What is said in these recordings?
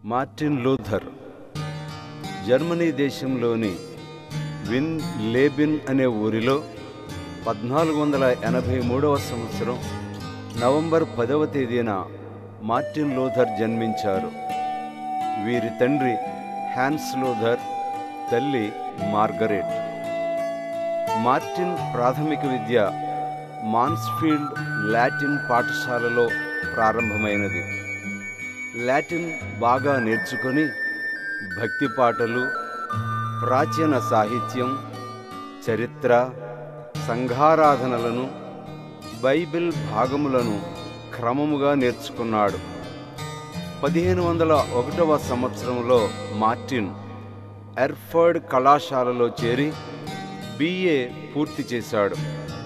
Martin Luther Germany దేశంలోని విన్ లేబిన్ అనే ఊరిలో పద్నాలుగు వందల ఎనభై మూడవ సంవత్సరం నవంబర్ పదవ తేదీన మార్టిన్ లూథర్ జన్మించారు వీరి తండ్రి హ్యాన్స్ లూథర్ తల్లి మార్గరెట్ మార్టిన్ ప్రాథమిక విద్య మాన్స్ఫీల్డ్ లాటిన్ పాఠశాలలో ప్రారంభమైనది లాటిన్ బాగా నేర్చుకొని భక్తి పాటలు ప్రాచీన సాహిత్యం చరిత్ర సంఘారాధనలను బైబిల్ భాగములను క్రమముగా నేర్చుకున్నాడు పదిహేను వందల ఒకటవ సంవత్సరంలో మార్టిన్ ఎర్ఫర్డ్ కళాశాలలో చేరి బిఏ పూర్తి చేశాడు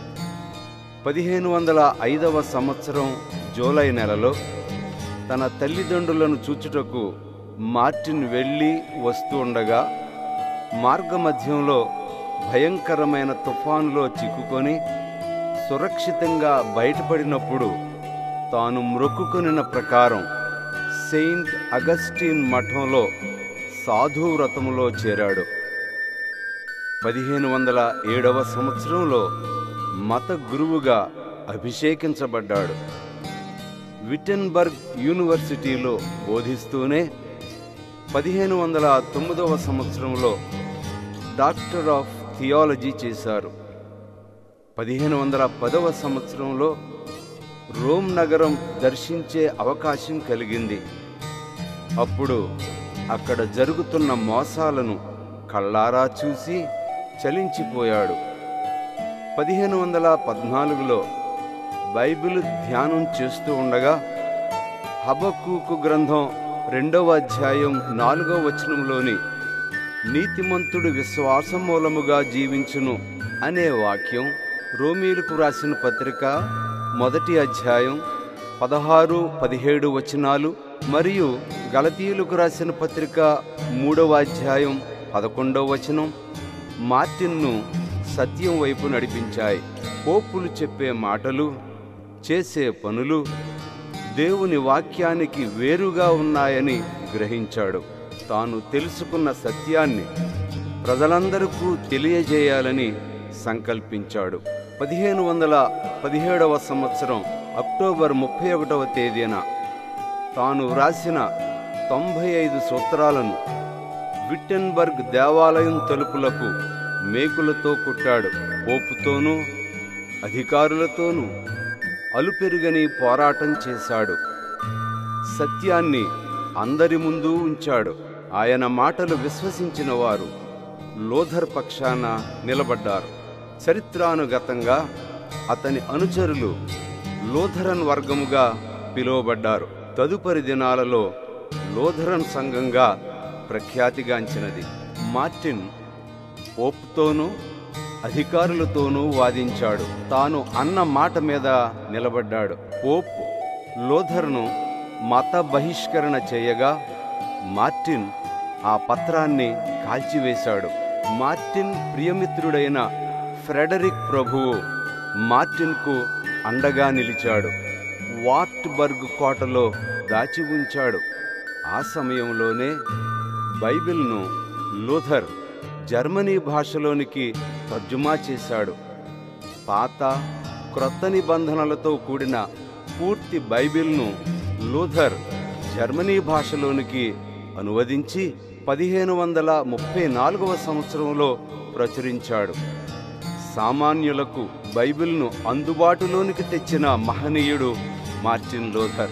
పదిహేను వందల ఐదవ సంవత్సరం జూలై నెలలో తన తల్లిదండ్రులను చూచుటకు మార్టిన్ వెళ్ళి వస్తూ ఉండగా మార్గమధ్యంలో భయంకరమైన తుఫానులో చిక్కుకొని సురక్షితంగా బయటపడినప్పుడు తాను మ్రొక్కుకొనిన ప్రకారం సెయింట్ అగస్టిన్ మఠంలో సాధు వ్రతములో చేరాడు పదిహేను వందల ఏడవ సంవత్సరంలో మత గురువుగా అభిషేకించబడ్డాడు విటెన్బర్గ్ యూనివర్సిటీలో బోధిస్తూనే పదిహేను వందల తొమ్మిదవ సంవత్సరంలో డాక్టర్ ఆఫ్ థియాలజీ చేశారు పదిహేను వందల పదవ సంవత్సరంలో రోమ్ నగరం దర్శించే అవకాశం కలిగింది అప్పుడు అక్కడ జరుగుతున్న మోసాలను కళ్ళారా చూసి చలించిపోయాడు పదిహేను వందల పద్నాలుగులో బైబిల్ ధ్యానం చేస్తూ ఉండగా హబక్కూకు గ్రంథం రెండవ అధ్యాయం నాలుగవ వచనంలోని నీతిమంతుడు విశ్వాసం మూలముగా జీవించును అనే వాక్యం రోమీలకు రాసిన పత్రిక మొదటి అధ్యాయం పదహారు పదిహేడు వచనాలు మరియు గలతీయులకు రాసిన పత్రిక మూడవ అధ్యాయం పదకొండవ వచనం మార్టిన్ను సత్యం వైపు నడిపించాయి పోపులు చెప్పే మాటలు చేసే పనులు దేవుని వాక్యానికి వేరుగా ఉన్నాయని గ్రహించాడు తాను తెలుసుకున్న సత్యాన్ని ప్రజలందరికీ తెలియజేయాలని సంకల్పించాడు పదిహేను వందల పదిహేడవ సంవత్సరం అక్టోబర్ ముప్పై ఒకటవ తేదీన తాను వ్రాసిన తొంభై ఐదు సూత్రాలను విట్టెన్బర్గ్ దేవాలయం తలుపులకు మేకులతో కుట్టాడు పోపుతోనూ అధికారులతోనూ అలుపెరుగని పోరాటం చేశాడు సత్యాన్ని అందరి ముందు ఉంచాడు ఆయన మాటలు విశ్వసించిన వారు లోధర్ పక్షాన నిలబడ్డారు చరిత్రానుగతంగా అతని అనుచరులు లోధరన్ వర్గముగా పిలువబడ్డారు తదుపరి దినాలలో లోధరన్ సంఘంగా ప్రఖ్యాతిగాంచినది మార్టిన్ పోప్తోనూ అధికారులతోనూ వాదించాడు తాను అన్న మాట మీద నిలబడ్డాడు పోప్ లోధర్ను మత బహిష్కరణ చేయగా మార్టిన్ ఆ పత్రాన్ని కాల్చివేశాడు మార్టిన్ ప్రియమిత్రుడైన ఫ్రెడరిక్ ప్రభువు మార్టిన్కు అండగా నిలిచాడు వార్ట్బర్గ్ కోటలో దాచి ఉంచాడు ఆ సమయంలోనే బైబిల్ను లూథర్ జర్మనీ భాషలోనికి తర్జుమా చేశాడు పాత క్రొత్త నిబంధనలతో కూడిన పూర్తి బైబిల్ను లూథర్ జర్మనీ భాషలోనికి అనువదించి పదిహేను వందల ముప్పై నాలుగవ సంవత్సరంలో ప్రచురించాడు సామాన్యులకు బైబిల్ను అందుబాటులోనికి తెచ్చిన మహనీయుడు మార్టిన్ లోథర్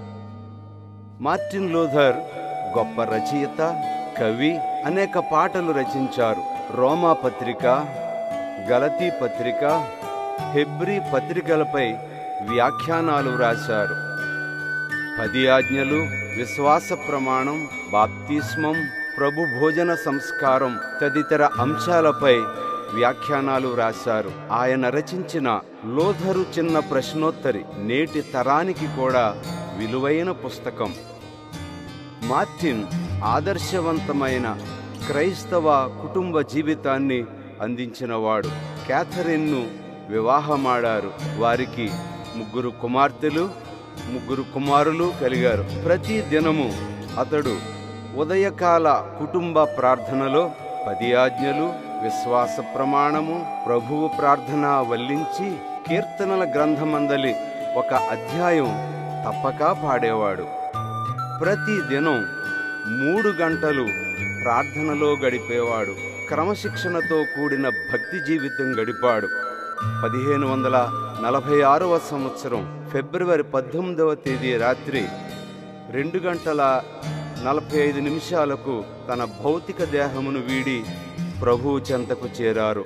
మార్టిన్ లోథర్ గొప్ప రచయిత కవి అనేక పాటలు రచించారు రోమా పత్రిక గలతీ పత్రిక హెబ్రీ పత్రికలపై వ్యాఖ్యానాలు వ్రాశారు పది ఆజ్ఞలు విశ్వాస ప్రమాణం బాప్తిస్మం ప్రభు భోజన సంస్కారం తదితర అంశాలపై వ్యాఖ్యానాలు రాశారు ఆయన రచించిన లోధరు చిన్న ప్రశ్నోత్తరి నేటి తరానికి కూడా విలువైన పుస్తకం మార్టిన్ ఆదర్శవంతమైన క్రైస్తవ కుటుంబ జీవితాన్ని అందించినవాడు క్యాథరిన్ను వివాహమాడారు వారికి ముగ్గురు కుమార్తెలు ముగ్గురు కుమారులు కలిగారు ప్రతి దినము అతడు ఉదయకాల కుటుంబ ప్రార్థనలో పది ఆజ్ఞలు విశ్వాస ప్రమాణము ప్రభువు ప్రార్థన వల్లించి కీర్తనల గ్రంథమందలి ఒక అధ్యాయం తప్పక పాడేవాడు ప్రతి దినం మూడు గంటలు ప్రార్థనలో గడిపేవాడు క్రమశిక్షణతో కూడిన భక్తి జీవితం గడిపాడు పదిహేను వందల నలభై ఆరవ సంవత్సరం ఫిబ్రవరి పద్దెనిమిదవ తేదీ రాత్రి రెండు గంటల నలభై ఐదు నిమిషాలకు తన భౌతిక దేహమును వీడి ప్రభువు చెంతకు చేరారు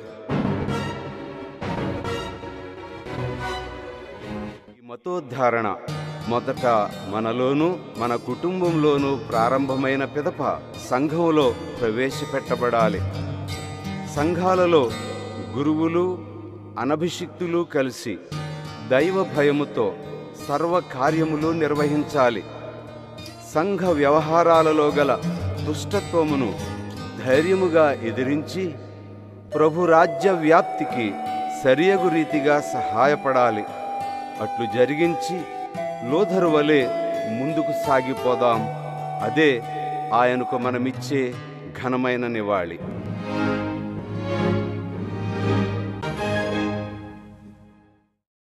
ఈ మతోద్ధారణ మొదట మనలోనూ మన కుటుంబంలోనూ ప్రారంభమైన పిదప సంఘంలో ప్రవేశపెట్టబడాలి సంఘాలలో గురువులు అనభిషిక్తులు కలిసి దైవ భయముతో సర్వ కార్యములు నిర్వహించాలి సంఘ వ్యవహారాలలో గల దుష్టత్వమును ధైర్యముగా ఎదిరించి ప్రభు రాజ్య వ్యాప్తికి సరియగు రీతిగా సహాయపడాలి అట్లు జరిగించి లోధరు వలె ముందుకు సాగిపోదాం అదే ఆయనకు మనమిచ్చే ఘనమైన నివాళి